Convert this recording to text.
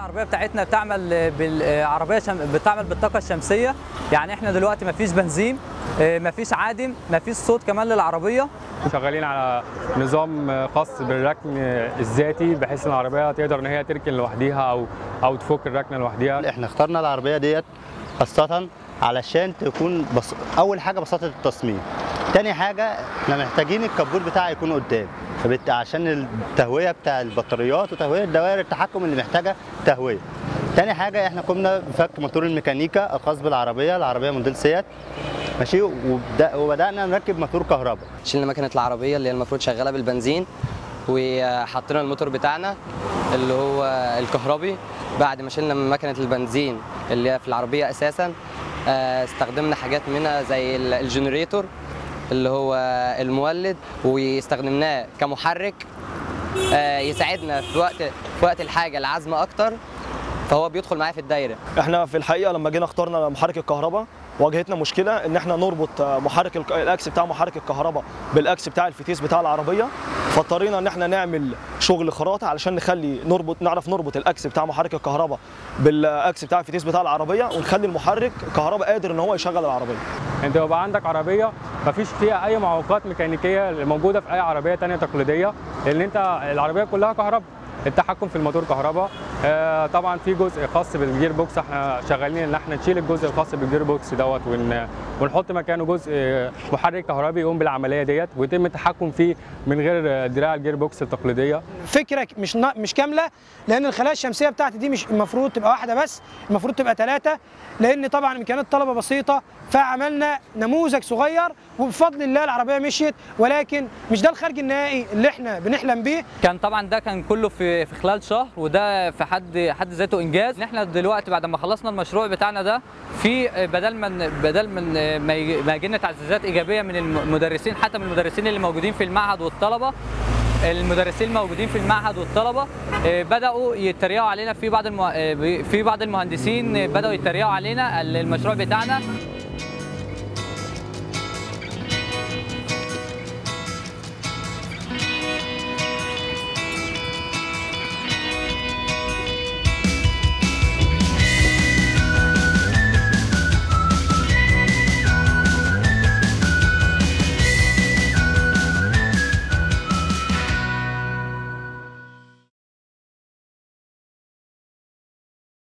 العربيه بتاعتنا بتعمل بالعربيه شم... بتعمل بالطاقه الشمسيه يعني احنا دلوقتي مفيش بنزين آه، مفيش عادم مفيش صوت كمان للعربيه شغالين على نظام خاص بالركن الذاتي بحيث ان العربيه تقدر ان هي تركن لوحديها او او تفك الركنه لوحديها احنا اخترنا العربيه ديت خاصه علشان تكون بص... اول حاجه بساطه التصميم تاني حاجه احنا محتاجين الكبور بتاعها يكون قدام فبت... عشان التهويه بتاع البطاريات وتهويه دوائر التحكم اللي محتاجه تهويه تاني حاجه احنا قمنا بفك موتور الميكانيكا الخاص بالعربيه العربيه موديل سيات ماشي وبدأ وبدانا نركب موتور كهرباء شلنا مكنه العربيه اللي هي المفروض شغاله بالبنزين وحطينا الموتور بتاعنا اللي هو الكهربي بعد ما شلنا من مكنه البنزين اللي هي في العربيه اساسا آه، استخدمنا حاجات منها زي ال- الجنريتور اللي هو المولد واستخدمناه كمحرك آه، يساعدنا في وقت في وقت الحاجه العزم اكتر فهو بيدخل معايا في الدايره احنا في الحقيقه لما جينا اخترنا محرك الكهرباء واجهتنا مشكله ان احنا نربط محرك الك- الاكس بتاع محرك الكهرباء بالاكس بتاع الفتيس بتاع العربيه فاضطرينا ان احنا نعمل شغل خراطه علشان نخلي نربط نعرف نربط الاكس بتاع محرك الكهرباء بالاكس بتاع الفتيس بتاع العربيه ونخلي المحرك كهرباء قادر ان هو يشغل العربيه انت يبقى عندك عربيه مفيش فيها اي معوقات ميكانيكيه موجوده في اي عربيه تانية تقليديه لان انت العربيه كلها كهرباء التحكم في الموتور كهرباء آه طبعا في جزء خاص بالجير بوكس احنا شغالين ان احنا نشيل الجزء الخاص بالجير بوكس دوت ون ونحط مكانه جزء آه، محرك كهربي يقوم بالعمليه ديت ويتم التحكم فيه من غير آه، دراع الجير بوكس التقليديه فكره مش نا- مش كامله لان الخلايا الشمسيه بتاعتي دي مش المفروض تبقى واحده بس المفروض تبقى ثلاثه لان طبعا امكانيات الطلبه بسيطه فعملنا نموذج صغير وبفضل الله العربيه مشيت ولكن مش ده الخارج النهائي اللي احنا بنحلم بيه كان طبعا ده كان كله في في خلال شهر وده في حد حد ذاته انجاز ان احنا دلوقتي بعد ما خلصنا المشروع بتاعنا ده في بدل من بدل من ما يجي- ما يجي لنا تعزيزات ايجابيه من المدرسين حتى من المدرسين اللي موجودين في المعهد والطلبه المدرسين الموجودين في المعهد والطلبه آه، بداوا يتريقوا علينا في بعض المه... آه، في بعض المهندسين آه، بداوا يتريقوا علينا المشروع بتاعنا